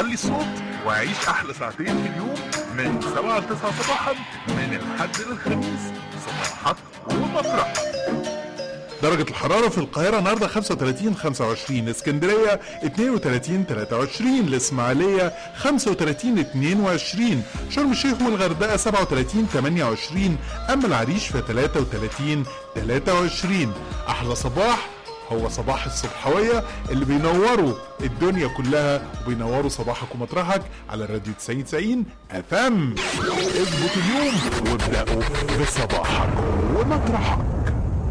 علي الصوت وعيش احلى ساعتين في اليوم من 7 ل 9 صباحا من الحد للخميس صباحك ومطرح درجة الحرارة في القاهرة النهاردة 35 25 اسكندرية 32 23 الإسماعيلية 35 22 شرم الشيخ والغردقة 37 28 أما العريش في 33 23 أحلى صباح هو صباح الصبحوية اللي بينوروا الدنيا كلها وبينوروا صباحك ومطرحك على الراديو 90 90 اف ام اظبط اليوم وابدأوا بصباحك ومطرحك